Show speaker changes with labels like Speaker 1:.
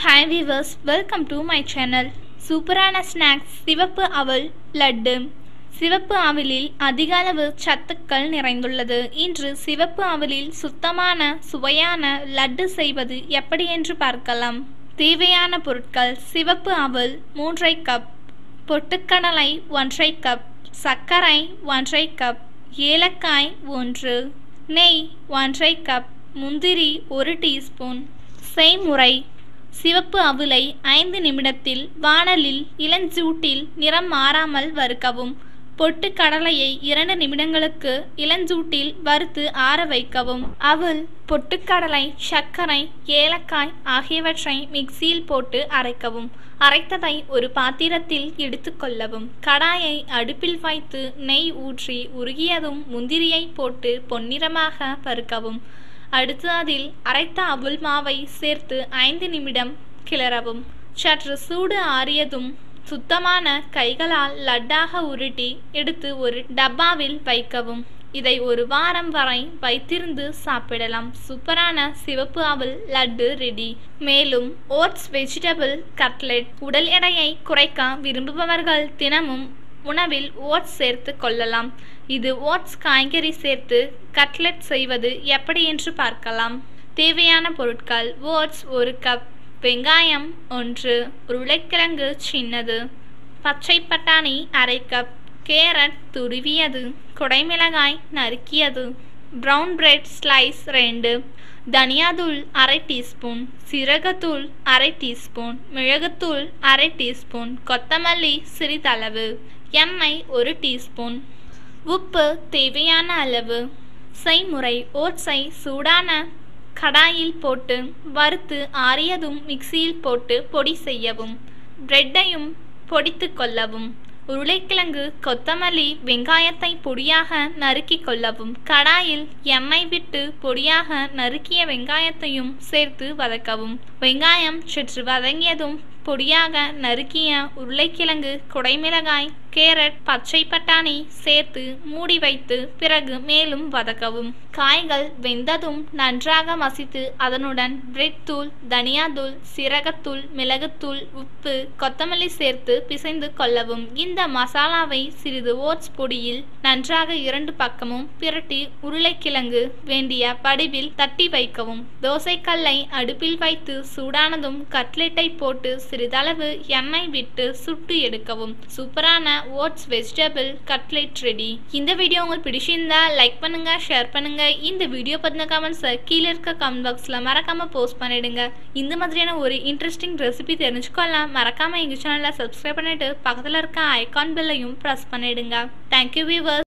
Speaker 1: hi viewers welcome to my channel சூப்பரான snacks சிவப்பு அவல் லட்டு சிவப்பு அவலில் அதிக அளவு சத்துக்கள் நிறைந்துள்ளது இன்று சிவப்பு அவலில் சுத்தமான சுவையான லட்டு செய்வது எப்படி என்று பார்க்கலாம் தேவையான பொருட்கள் சிவப்பு அவல் மூன்றை கப் பொட்டுக்கடலை ஒன்றை கப் சர்க்கரை ஒன்றை கப் ஏலக்காய் ஒன்று நெய் ஒன்றை கப் முந்திரி ஒரு டீஸ்பூன் செய்முறை சிவப்பு அவுலை ஐந்து நிமிடத்தில் வாணலில் இளஞ்சூட்டில் நிறம் மாறாமல் வறுக்கவும் பொட்டு கடலையை இரண்டு நிமிடங்களுக்கு இளஞ்சூட்டில் வறுத்து ஆற வைக்கவும் அவல் பொட்டுக்கடலை சர்க்கரை ஏலக்காய் ஆகியவற்றை மிக்சியில் போட்டு அரைக்கவும் அரைத்ததை ஒரு பாத்திரத்தில் எடுத்துக்கொள்ளவும் கடாயை அடுப்பில் வைத்து நெய் ஊற்றி உருகியதும் முந்திரியை போட்டு பொன்னிறமாக வறுக்கவும் அடுத்து அதில் அரைத்த அவுல் மாவை சேர்த்து ஐந்து நிமிடம் கிளறவும் சற்று சூடு ஆறியதும் சுத்தமான கைகளால் லட்டாக உருட்டி எடுத்து ஒரு டப்பாவில் வைக்கவும் இதை ஒரு வாரம் வரை வைத்திருந்து சாப்பிடலாம் சூப்பரான சிவப்பு அவல் லட்டு ரெடி மேலும் ஓட்ஸ் வெஜிடபிள் கட்லெட் உடல் எடையை குறைக்க விரும்புபவர்கள் தினமும் உணவில் ஓட்ஸ் சேர்த்து கொள்ளலாம் இது ஓட்ஸ் காய்கறி சேர்த்து கட்லெட் செய்வது எப்படி என்று பார்க்கலாம் தேவையான பொருட்கள் ஓட்ஸ் ஒரு கப் வெங்காயம் ஒன்று உருளைக்கிழங்கு சின்னது பச்சை பட்டாணி அரை கப் கேரட் துருவியது குடைமிளகாய் நறுக்கியது ப்ரௌன் பிரெட் ஸ்லைஸ் ரெண்டு தனியாதூள் அரை டீஸ்பூன் சீரகத்தூள் அரை டீஸ்பூன் மிளகுத்தூள் அரை டீஸ்பூன் கொத்தமல்லி சிறிதளவு எண்ணெய் ஒரு டீஸ்பூன் உப்பு தேவையான அளவு செய்முறை ஓட்ஸை சூடான கடாயில் போட்டு வறுத்து ஆறியதும் மிக்சியில் போட்டு பொடி செய்யவும் பிரெட்டையும் பொடித்து கொள்ளவும் உருளைக்கிழங்கு கொத்தமல்லி வெங்காயத்தை பொடியாக நறுக்கி கொள்ளவும் கடாயில் எண்ணெய் விட்டு பொடியாக நறுக்கிய வெங்காயத்தையும் சேர்த்து வதக்கவும் வெங்காயம் சற்று வதங்கியதும் பொடியாக நறுக்கிய உருளைக்கிழங்கு குடைமிளகாய் கேரட் பச்சை பட்டாணி சேர்த்து மூடி வைத்து பிறகு மேலும் வதக்கவும் காய்கள் வெந்ததும் நன்றாக மசித்து அதனுடன் பிரெட் தூள் தனியாத்தூள் சீரகத்தூள் மிளகுத்தூள் உப்பு கொத்தமல்லி சேர்த்து பிசைந்து கொள்ளவும் இந்த மசாலாவை சிறிது ஓட்ஸ் பொடியில் நன்றாக இரண்டு பக்கமும் பிரட்டி உருளைக்கிழங்கு வேண்டிய படிவில் தட்டி வைக்கவும் தோசைக்கல்லை அடுப்பில் வைத்து சூடானதும் கட்லெட்டை போட்டு சிறிதளவு எண்ணெய் விட்டு சுட்டு எடுக்கவும் சூப்பரான ஓட்ஸ் வெஜிடபிள் கட்லெட் ரெடி இந்த வீடியோ உங்களுக்கு பிடிச்சிருந்தா லைக் பண்ணுங்க ஷேர் பண்ணுங்க இந்த வீடியோ பத்தின கமெண்ட்ஸை கீழே இருக்க கமெண்ட் பாக்ஸ்ல மறக்காம போஸ்ட் பண்ணிடுங்க இந்த மாதிரியான ஒரு இன்ட்ரெஸ்டிங் ரெசிபி தெரிஞ்சுக்கலாம் மறக்காம எங்க சேனலை சப்ஸ்கிரைப் பண்ணிட்டு பக்கத்துல இருக்க ஐகான் பெல்லையும் ப்ரெஸ் பண்ணிடுங்க தேங்க்யூ வியூவர்ஸ்